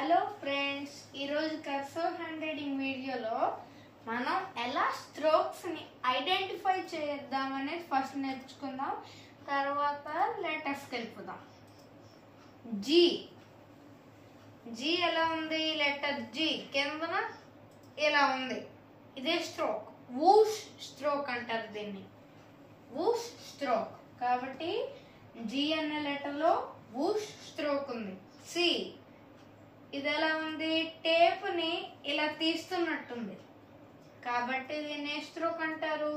Hello friends ఈరోజు cursor handwriting వీడియోలో మనం ఎలా స్ట్రోక్స్ని ఐడెంటిఫై చేద్దామనేది ఫస్ట్ నేర్చుకుందాం తర్వాత లెటర్స్కి వెళ్ళిపోదాం జీ జీ ఎలా ఉంది లెటర్ జీ కిందన ఇలా ఉంది ఇదే స్ట్రోక్ వూష్ స్ట్రోక్ అంటారు దీన్ని వూష్ స్ట్రోక్ కాబట్టి జీ అనే లెటర్లో వూష్ స్ట్రోక్ ఉంది సి ఇది ఎలా ఉంది టేప్ని ఇలా తీస్తున్నట్టుంది కాబట్టి దీన్ని ఏ స్ట్రోక్ అంటారు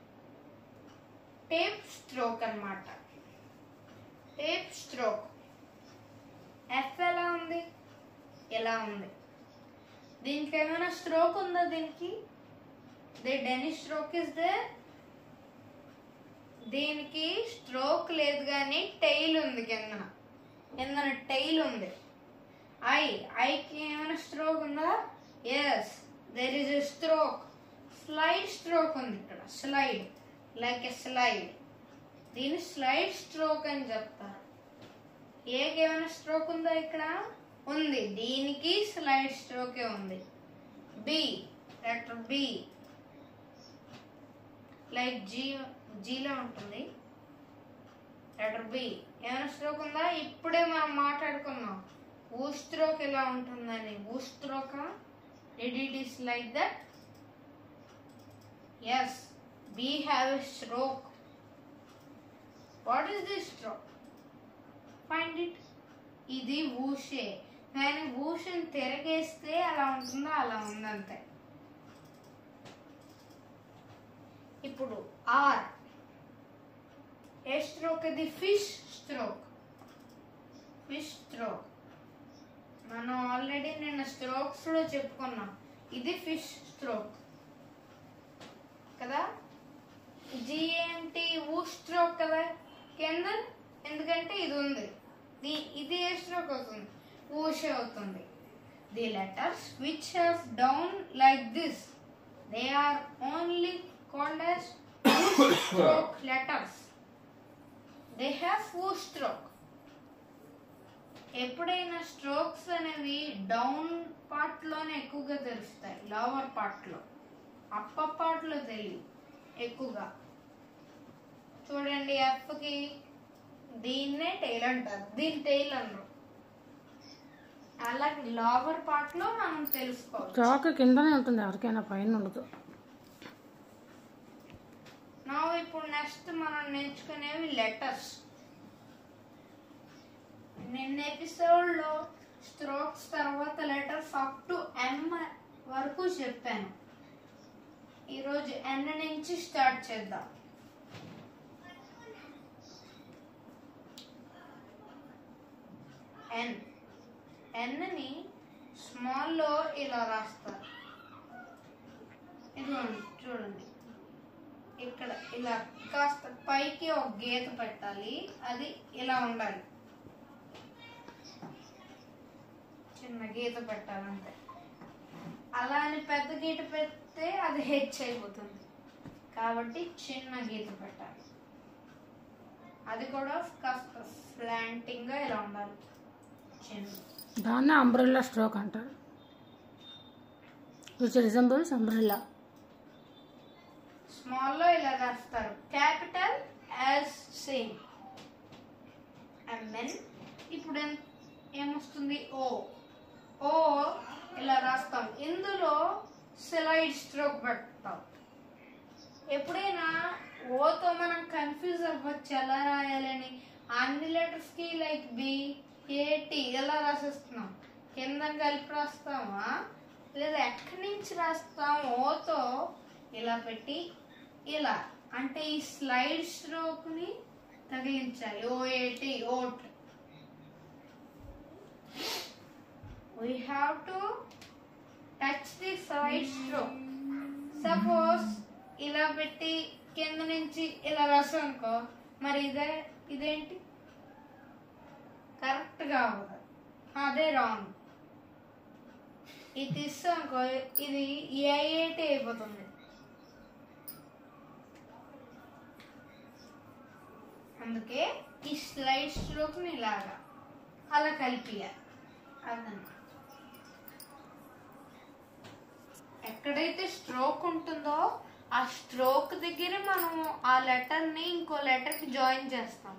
టేప్ స్ట్రోక్ అన్నమాట టేప్ స్ట్రోక్ ఎఫ్ ఎలా ఉంది ఎలా ఉంది దీనికి ఏమైనా స్ట్రోక్ ఉందా దీనికి there any stroke is there దీనికి స్ట్రోక్ లేదు కానీ టైల్ ఉంది కిందన కిందన టైల్ ఉంది ఐ ఐకి ఏమైనా స్ట్రోక్ ఉందా yes there is a stroke slide stroke ఉంది ఇక్కడ స్లైడ్ లైక్ ఎ స్లైడ్ దీన్ని స్లైడ్ స్ట్రోక్ అని చెప్తారు ఏకి ఏమైనా స్ట్రోక్ ఉందా ఇక్కడ ఉంది దీనికి స్లైడ్ స్ట్రోకే ఉంది B letter B like G జీలో ఉంటుంది లెటర్ బి ఏమైనా స్ట్రోక్ ఉందా ఇప్పుడే మనం మాట్లాడుకున్నాం ఊ స్ట్రోక్ ఎలా ఉంటుందని ఊ stroke did it is like that yes B have a stroke what is this stroke find it ఇది ఊషే కానీ ఊషని తిరగేస్తే అలా ఉంటుందో అలా ఉందంతే ఇప్పుడు ఆర్ ఏ స్ట్రోక్ ఇది ఫిష్ స్ట్రోక్ ఫిష్ స్ట్రోక్ మనం ఆల్రెడీ నిన్న స్ట్రోక్స్ లో చెప్పుకున్నాం ఇది ఫిష్ స్ట్రోక్ కదా జీ ఏంటి ఊ స్ట్రోక్ కదా కింద ఎందుకంటే ఇది ఉంది దీ- ఇది ఏ స్ట్రోక్ అవుతుంది ఊషే అవుతుంది the letters which have down like this they are only called as stroke letters they have uh stroke ఎప్పుడైనా స్ట్రోక్స్ అనేవి డౌన్ పార్ట్ లోనే ఎక్కువగా తెలుస్తాయి లోవర్ పార్ట్ లో అప్పర్ పార్ట్ లో తెలియదు ఎక్కువగా చూడండి ఎఫ్ కి దీన్నే టైల్ అంటారు దీని టైల్ అనరు అలాగే లోవర్ పార్ట్ లో మనం తెలుసుకోవచ్చు చాకు కిందనే ఉంటుంది ఎవరికైనా పైన ఉండదు నా ఇప్పుడు నెక్స్ట్ మనం నేర్చుకునేవి లెటర్స్ నిన్న ఎపిసోడ్ లో స్ట్రోక్స్ తర్వాత లెటర్స్ అప్ టు ఎం వరకు చెప్పాను ఈరోజు ఎన్ నుంచి స్టార్ట్ చేద్దాం ఎన్ ఎన్ని స్మాల్లో ఇలా రాస్తారు ఇదిగోండి చూడండి ఇక్కడ ఇలా కాస్త పైకి ఒక గీత పెట్టాలి అది ఇలా ఉండాలి చిన్న గీత పెట్టాలంటే అలా అని పెద్ద గీత పెడితే అది హెచ్ అయిపోతుంది కాబట్టి చిన్న గీత పెట్టాలి అది కూడా కాస్త స్లాంటింగ్ గా ఇలా ఉండాలి చిన్న దాన్నే అంబ్రెల్లా స్ట్రోక్ అంటారు విచ్ రిజంబుల్స్ అంబ్రెల్లా స్మాల్ లో ఇలా రాస్తారు capital as same and then ఇప్పుడు ఏం- ఏమొస్తుంది ఓ ఓ ఇలా రాస్తాం ఇందులో స్లైడ్ స్ట్రోక్ పెడతాం ఎప్పుడైనా ఓతో మనం కన్ఫ్యూజ్ అవ్వచ్చు ఎలా రాయాలని అన్ని లెటర్స్ కి లైక్ బి ఏటి ఎలా రాసేస్తున్నాం కింద కలిపి రాస్తామా లేదా ఎక్కడి నుంచి రాస్తాం ఓతో ఇలా పెట్టి ఇలా అంటే ఈ స్లైడ్ స్ట్రోక్ ని తగిలించాలి ఓ ఏటి ఓట్ we have to touch the side stroke suppose ఇలా పెట్టి కింద నుంచి ఇలా రాసాం అనుకో మరి ఇదే ఇదేంటి కరెక్ట్ గా అవ్వదు అదే రాంగ్ ఇది తీస్తాం అనుకో ఇది ఏఐటి అయిపోతుంది అందుకే ఈ స్లైడ్ స్ట్రోక్ ని ఇలాగా అలా కలిపియాలి అదన్నమాట ఎక్కడైతే స్ట్రోక్ ఉంటుందో ఆ స్ట్రోక్ దగ్గర మనం ఆ లెటర్ ని ఇంకో లెటర్ కి జాయిన్ చేస్తాం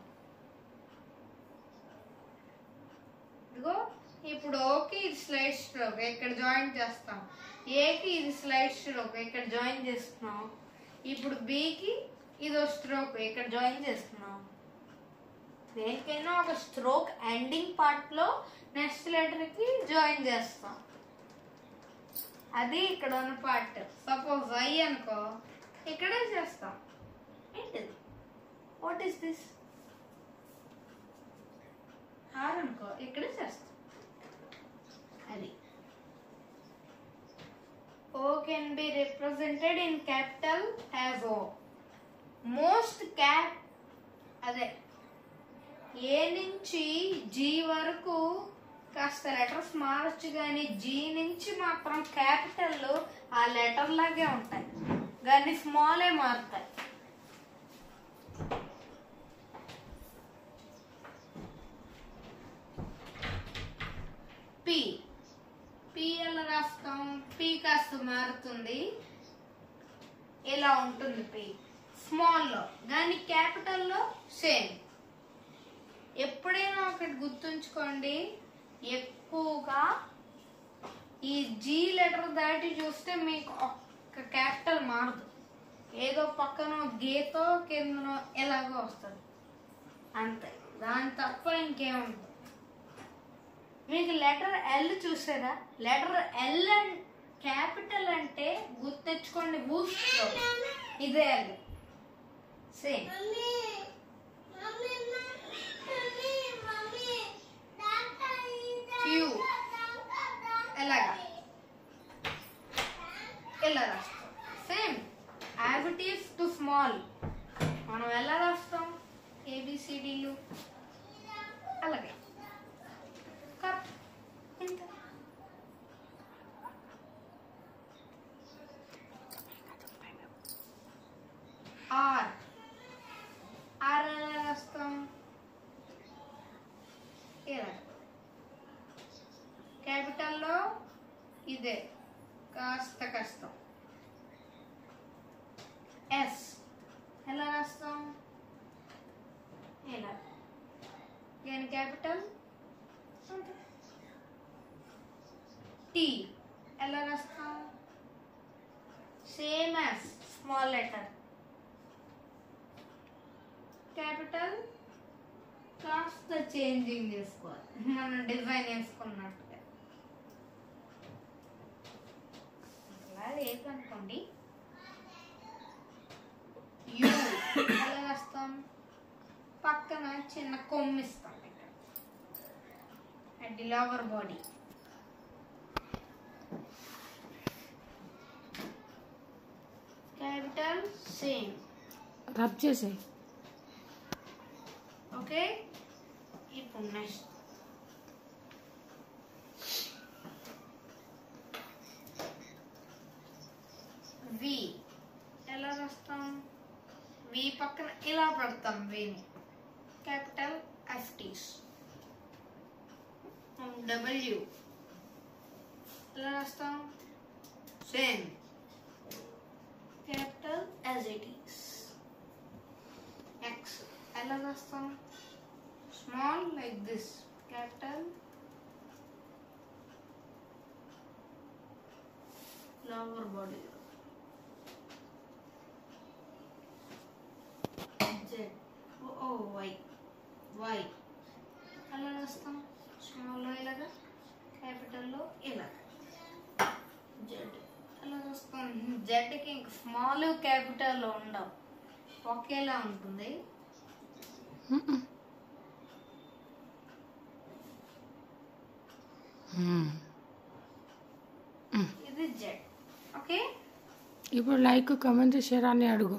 ఇదిగో ఇప్పుడు ఓకి ఇది స్లైడ్ స్ట్రోక్ ఇక్కడ జాయిన్ చేస్తాం ఏకి ఇది స్లైడ్ స్ట్రోక్ ఇక్కడ జాయిన్ చేస్తున్నాం ఇప్పుడు బికి ఇదో స్ట్రోక్ ఇక్కడ జాయిన్ చేస్తున్నాం దేనికైనా ఒక స్ట్రోక్ ఎండింగ్ పార్ట్ లో నెక్స్ట్ లెటర్ కి జాయిన్ చేస్తాం అది ఇక్కడ ఉన్న పార్ట్ సపోజ్ ఐ అనుకో ఇక్కడే చేస్తాం ఏంటిది వాట్ ఈస్ దిస్ ఆర్ అనుకో ఇక్కడే చేస్తాం అది O can be represented in capital as O. Most cap అదే ఏ నుంచి జీ వరకు కాస్త లెటర్స్ మారచ్చు కానీ జీ నుంచి మాత్రం క్యాపిటల్ ఆ లెటర్ లాగే ఉంటాయి కానీ స్మాలే మారుతాయి పి పి ఎలా రాస్తాం పి కాస్త మారుతుంది ఇలా ఉంటుంది పి స్మాల్లో కానీ క్యాపిటల్లో సేమ్ ఎప్పుడైనా ఒకటి గుర్తుంచుకోండి ఎక్కువగా ఈ జీ లెటర్ దాటి చూస్తే మీకు ఒక్క క్యాపిటల్ మారదు ఏదో పక్కన గేతో కిందనో ఎలాగో వస్తుంది అంతే దాని తప్ప ఇంకేముండదు మీకు లెటర్ ఎల్ చూసారా లెటర్ ఎల్ అండ్ క్యాపిటల్ అంటే గుర్తెచ్చుకోండి బూస్ట్ ఇదే ఎల్ సేమ్ క్యూ ఎలాగా ఎలా రాస్తాం same as it is to small మనం ఎలా రాస్తాం ఏబిసిడీలు అలాగే కరెక్ట్ ఇంత ఆర్ ఆర్ ఎలా రాస్తాం ఇలా క్యాపిటల్లో ఇదే కాస్త కష్టం ఎస్ ఎలా రాస్తాం ఇలా దీని క్యాపిటల్ టీ ఎలా రాస్తాం same as small letter capital కాస్త చేంజింగ్ చేసుకోవాలి మనం డిజైన్ వేసుకున్నట్టుగా అలా లేదనుకోండి యూ ఎలా రాస్తాం పక్కన చిన్న కొమ్ము ఇస్తాం ఇక్కడ at the lower body capital same rub చేసేయి ఓకే ఇప్పుడు నెక్స్ట్ వి ఎలా రాస్తాం వి పక్కన ఇలా పెడతాం విని క్యాపిటల్ ఎఫ్టీస్ డబ్ల్యూ ఎలా రాస్తాం same capital as it is X ఎలా రాస్తాం small like this capital lower body Z oh, oh Y Y అలా రాస్తాం స్మాల్లో ఇలాగా క్యాపిటల్లో ఇలా జెడ్ అలా రాస్తాం జెడ్కి ఇంక స్మాల్ క్యాపిటల్లో ఉండవు ఒకేలా ఉంటుంది ఇది జెడ్ ఓకే ఇప్పుడు లైక్ కమెంట్ షేర్ అని అడుగు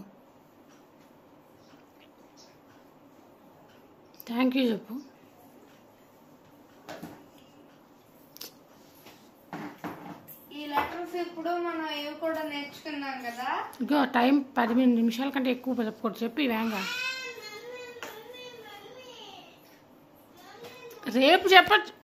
థ్యాంక్ యూ చెప్పు ఈ లెటర్స్ ఇప్పుడు మనం ఇవి కూడా నేర్చుకున్నాం కదా ఇంకో టైం పదిహేను నిమిషాల కంటే ఎక్కువ చెప్పకూడదు చెప్పి వేంగా రేపు చెప్పచ్చు